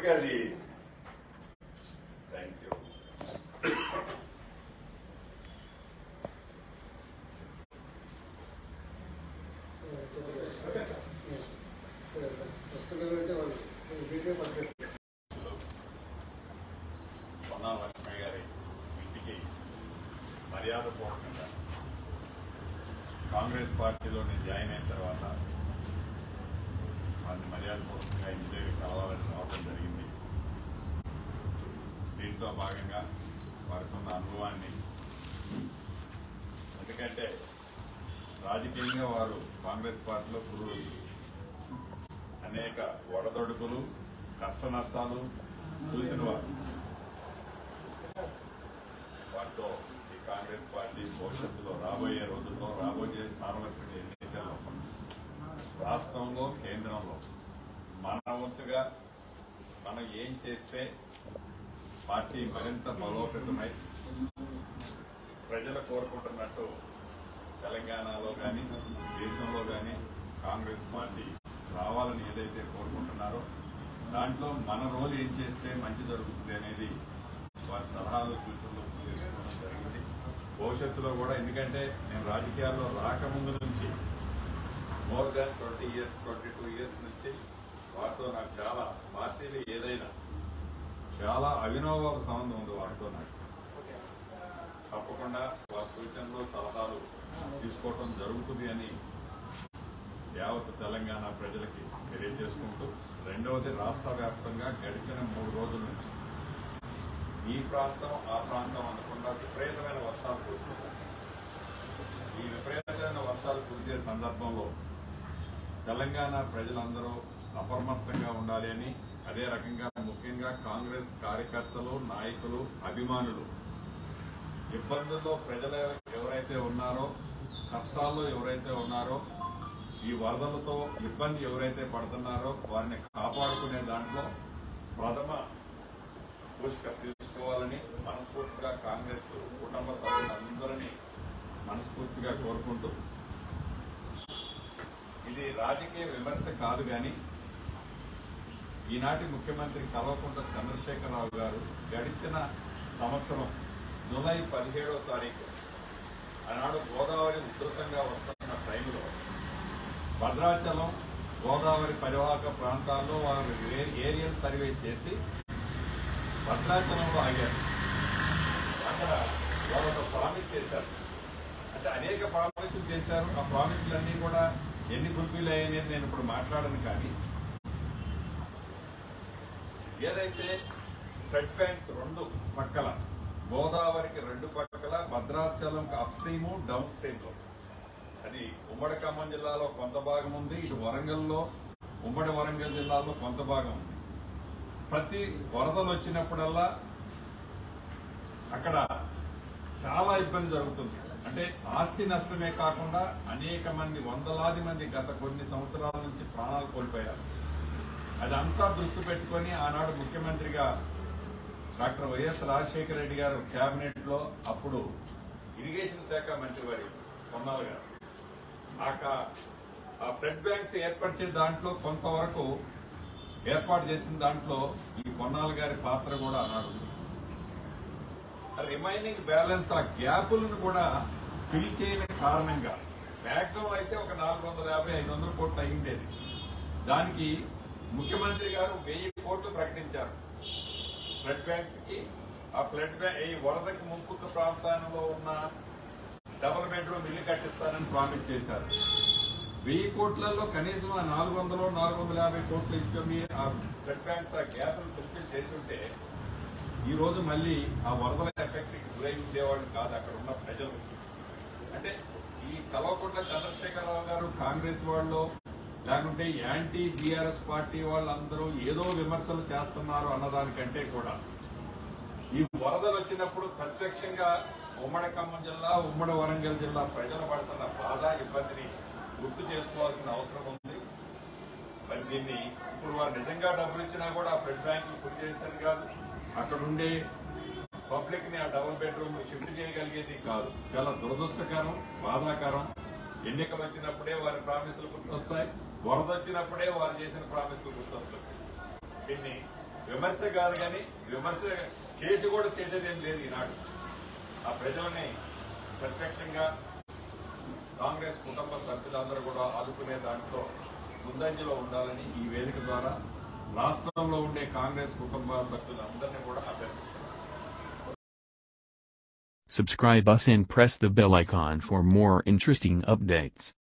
ఊరికే అది thank you okay sir వస్తున్నటువంటి వాళ్ళు వీడియో పద్ధతి పొన్నాల లక్ష్మయ్య గారి ఇంటికి మర్యాద పూర్వకంగా కాంగ్రెస్ పార్టీలో నేను జాయిన్ అయిన తర్వాత వారిని మర్యాద పూర్వకంగా ఇంటి దగ్గర కలవాలని రావడం జరిగింది దీంట్లో భాగంగా వారికి ఉన్న అనుభవాన్ని ఎందుకంటే రాజకీయంగా వారు కాంగ్రెస్ పార్టీలో పురుగు అనేక ఒడదొడుకులు కష్ట నష్టాలు చూసిన వారు వారితో ఈ కాంగ్రెస్ పార్టీ భవిష్యత్తులో రాబోయే రోజుల్లో రాబోయే సార్వత్రిక ఎన్నికల్లో రాష్ట్రంలో కేంద్రంలో మన వంతుగా మనం ఏం చేస్తే పార్టీ మరింత బలోపేతమై ప్రజలు కోరుకుంటున్నట్టు తెలంగాణలో కానీ దేశంలో కానీ కాంగ్రెస్ పార్టీ రావాలని ఏదైతే కోరుకుంటున్నారో దాంట్లో మన రోల్ ఏం చేస్తే మంచి జరుగుతుంది అనేది వారి సలహాలు సూచనలు తీసుకోవడం జరిగింది భవిష్యత్తులో కూడా ఎందుకంటే నేను రాజకీయాల్లో రాకముందు నుంచి more than twenty years twenty two years నుంచి వారితో నాకు చాలా పార్టీలు ఏదైనా చాలా అవినోభావ సంబంధం ఉంది వారితో నాకు తప్పకుండా వారి సూచనలు సలహాలు తీసుకోవటం జరుగుతుంది అని యావత్ తెలంగాణ ప్రజలకి తెలియజేసుకుంటూ రెండవది రాష్ట్ర వ్యాప్తంగా గడిచిన మూడు రోజుల నుంచి ఈ ప్రాంతం ఆ ప్రాంతం అనకుండా విపరీతమైన వర్షాలు కురుస్తున్నాయి ఈ విపరీతమైన వర్షాలు కురిసే సందర్భంలో తెలంగాణ ప్రజలందరూ అప్రమత్తంగా ఉండాలి అని అదే రకంగా ముఖ్యంగా కాంగ్రెస్ కార్యకర్తలు నాయకులు అభిమానులు ఇబ్బందుల్లో ప్రజలు ఎవరైతే ఉన్నారో కష్టాల్లో ఎవరైతే ఉన్నారో ఈ వరదలతో ఇబ్బంది ఎవరైతే పడుతున్నారో వారిని కాపాడుకునే దాంట్లో ప్రథమ పూషిక తీసుకోవాలని మనస్ఫూర్తిగా కాంగ్రెస్ కుటుంబ సభ్యులందరినీ మనస్ఫూర్తిగా కోరుకుంటూ ఇది రాజకీయ విమర్శ కాదు కానీ ఈనాటి ముఖ్యమంత్రి కల్వకుంట్ల చంద్రశేఖరరావు గారు గడిచిన సంవత్సరం జూలై పదిహేడవ తారీఖు ఆనాడు గోదావరి ఉధృతంగా వస్తున్న టైంలో భద్రాచలం గోదావరి పరివాహక ప్రాంతాల్లో వారు ఏ- ఏరియల్ సర్వే చేసి భద్రాచలంలో ఆగారు అక్కడ వారు ఒక ప్రామిస్ చేశారు అంటే అనేక ప్రామిసులు చేశారు ఆ ప్రామిసులన్నీ కూడా ఎన్ని ఫుల్ఫిల్ అయ్యాయనేది నేను ఇప్పుడు మాట్లాడను కానీ ఏదైతే ఫ్లడ్ బ్యాంక్స్ రెండు పక్కల గోదావరికి రెండు పక్కల Bhadrachalam upstream downstream లో అది ఉమ్మడి ఖమ్మం జిల్లాలో కొంత భాగం ఉంది ఇటు వరంగల్లో ఉమ్మడి వరంగల్ జిల్లాలో కొంత భాగం ఉంది ప్రతి వరదలు వచ్చినప్పుడల్లా అక్కడ చాలా ఇబ్బంది జరుగుతుంది అంటే ఆస్తి నష్టమే కాకుండా అనేక మంది వందలాది మంది గత కొన్ని సంవత్సరాల నుంచి ప్రాణాలు కోల్పోయారు అదంతా దృష్టి పెట్టుకొని ఆనాడు ముఖ్యమంత్రిగా డాక్టర్ వైఎస్ రాజశేఖర రెడ్డి గారు కేబినెట్ లో అప్పుడు ఇరిగేషన్ శాఖ మంత్రి వారి కొన్నాళ్ళు గారు ఆ కా- ఆ ఫ్లడ్ బ్యాంక్స్ ఏర్పరిచే దాంట్లో కొంతవరకు ఏర్పాటు చేసిన దాంట్లో ఈ కొన్నాళ్ళ గారి పాత్ర కూడా ఆనాడు ఉంది. రిమైనింగ్ బ్యాలెన్స్ ఆ గ్యాపులను కూడా ఫిల్ చేయని కారణంగా మాక్సిమం అయితే ఒక నాలుగు వందల యాభై ఐదు వందల కోట్లు అయిండేది దానికి ముఖ్యమంత్రి గారు వెయ్యి కోట్లు ప్రకటించారు బ్లడ్ బ్యాంక్స్ కి ఆ బ్లడ్ బ్యాంక్ ఈ వరదకి ముంపుకు ప్రాంతాల్లో ఉన్న డబుల్ బెడ్రూమ్ ఇల్లు కట్టిస్తానని ప్రామిస్ చేశారు వెయ్యి కోట్లలో కనీసం ఆ నాలుగు వందలు నాలుగు వందల యాభై కోట్లు ఇచ్చుకొని ఆ బ్లడ్ బ్యాంక్స్ ఆ గ్యాప్ను ఫుల్ఫిల్ చేసి ఉంటే ఈ రోజు మళ్ళీ ఆ వరదల ఎఫెక్ట్ గురై ఉండేవాళ్ళు కాదు అక్కడ ఉన్న ప్రజలు అంటే ఈ కల్వకుంట్ల చంద్రశేఖరరావు గారు కాంగ్రెస్ వాళ్ళు లేకుంటే యాంటీ బీఆర్ఎస్ పార్టీ వాళ్ళందరూ ఏదో విమర్శలు చేస్తున్నారు అన్నదానికంటే కూడా ఈ వరదలు వచ్చినప్పుడు ప్రత్యక్షంగా ఉమ్మడి ఖమ్మం జిల్లా ఉమ్మడి వరంగల్ జిల్లా ప్రజలు పడుతున్న బాధ ఇబ్బందిని గుర్తు చేసుకోవాల్సిన అవసరం ఉంది మరి దీన్ని ఇప్పుడు వారు నిజంగా డబ్బులు ఇచ్చినా కూడా ఆ ఫ్లడ్ బ్యాంక్ ఇప్పుడు చేశారు కాదు అక్కడ ఉండే పబ్లిక్ ని ఆ డబుల్ బెడ్రూమ్ షిఫ్ట్ చేయగలిగేది కాదు చాలా దురదృష్టకరం బాధాకరం ఎన్నికలు వచ్చినప్పుడే వారి ప్రామిసులు గుర్తొస్తాయి వరద వచ్చినప్పుడే వారు చేసిన ప్రామిసులు గుర్తొస్తాయి దీన్ని విమర్శ కాదు కానీ విమర్శ చేసి కూడా చేసేది ఏం లేదు ఈనాడు ఆ ప్రజలని ప్రత్యక్షంగా కాంగ్రెస్ కుటుంబ సభ్యులందరూ కూడా ఆదుకునే దాంట్లో ముందంజలో ఉండాలని ఈ వేదిక ద్వారా రాష్ట్రంలో ఉండే కాంగ్రెస్ కుటుంబ సభ్యులందరినీ కూడా అభ్యర్థిస్తున్నారు Subscribe us and press the bell icon for more interesting updates.